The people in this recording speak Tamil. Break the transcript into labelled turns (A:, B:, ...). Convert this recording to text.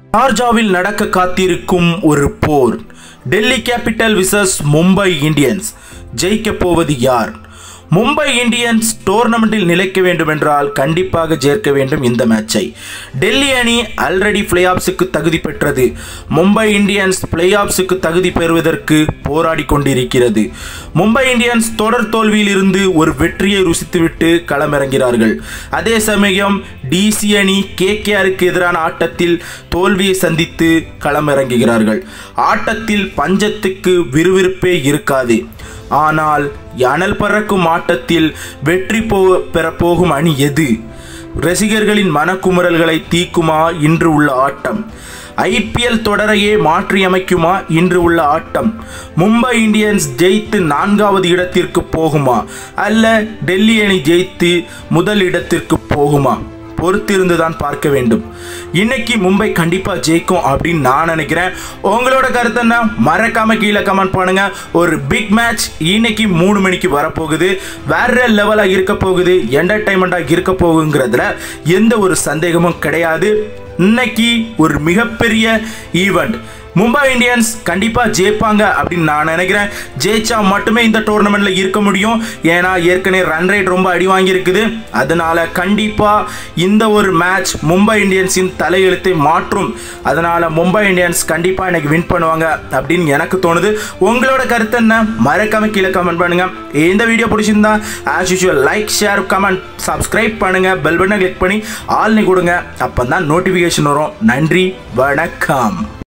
A: ஷார்ஜாவில் நடக்க காத்திருக்கும் ஒரு போர் Delhi capital versus Mumbai Indians ஜெயிக்கப் போவது யார் மும்பை இந்தியன்ஸ் டோர்னமெண்ட்டில் நிலைக்க வேண்டுமென்றால் கண்டிப்பாக ஜெயிக்க வேண்டும் இந்த மேட்சை டெல்லி அணி ஆல்ரெடி பிளே ஆஃப்ஸுக்கு தகுதி பெற்றது மும்பை இந்தியன்ஸ் பிளே ஆஃப்ஸுக்கு தகுதி பெறுவதற்கு போராடி கொண்டிருக்கிறது மும்பை இந்தியன்ஸ் தொடர் தோல்வியில் இருந்து ஒரு வெற்றியை ருசித்துவிட்டு களமிறங்கிறார்கள் அதே சமயம் டிசி அணி கேகேஆருக்கு எதிரான ஆட்டத்தில் தோல்வியை சந்தித்து களமிறங்குகிறார்கள் ஆட்டத்தில் பஞ்சத்துக்கு விறுவிறுப்பே இருக்காது ஆனால் அனல் பறக்கும் ஆட்டத்தில் வெற்றி போ பெறப்போகும் அணி எது ரசிகர்களின் மனக்குமுறல்களை தீக்குமா இன்று உள்ள ஆட்டம் ஐபிஎல் தொடரையே மாற்றியமைக்குமா இன்று உள்ள ஆட்டம் மும்பை இந்தியன்ஸ் ஜெயித்து நான்காவது இடத்திற்கு போகுமா அல்ல டெல்லி அணி ஜெயித்து முதல் இடத்திற்கு போகுமா பொறுத்திருந்து தான் பார்க்க வேண்டும் இன்னைக்கு மும்பை கண்டிப்பா ஜெயிக்கும் அப்படின்னு நான் நினைக்கிறேன் உங்களோட கருத்து என்ன மறக்காம கீழே கமெண்ட் பண்ணுங்க ஒரு பிக் மேட்ச் இன்னைக்கு மூணு மணிக்கு வரப்போகுது வேற லெவலா இருக்க போகுது என்டர்டைன்மெண்டா இருக்க போகுங்கிறதுல எந்த ஒரு சந்தேகமும் கிடையாது இன்னைக்கு ஒரு மிகப்பெரிய ஈவெண்ட் மும்பை இந்தியன்ஸ் கண்டிப்பாக ஜெயிப்பாங்க அப்படின்னு நான் நினைக்கிறேன் ஜெயிச்சா மட்டுமே இந்த டோர்னமெண்ட்ல இருக்க முடியும் ஏன்னா ஏற்கனவே ரன் ரேட் ரொம்ப அடி வாங்கியிருக்குது அதனால கண்டிப்பாக இந்த ஒரு மேட்ச் மும்பை இந்தியன்ஸின் தலையெழுத்தை மாற்றும் அதனால மும்பை இந்தியன்ஸ் கண்டிப்பாக எனக்கு வின் பண்ணுவாங்க அப்படின்னு எனக்கு தோணுது உங்களோட கருத்து என்ன மறக்காம கீழே கமெண்ட் பண்ணுங்க இந்த வீடியோ பிடிச்சிருந்தா as usual like share comment subscribe பண்ணுங்க பெல் பட்டனை கிளிக் பண்ணி ஆல்னி கொடுங்க அப்போ தான் நோட்டிஃபிகேஷன் வரும் நன்றி வணக்கம்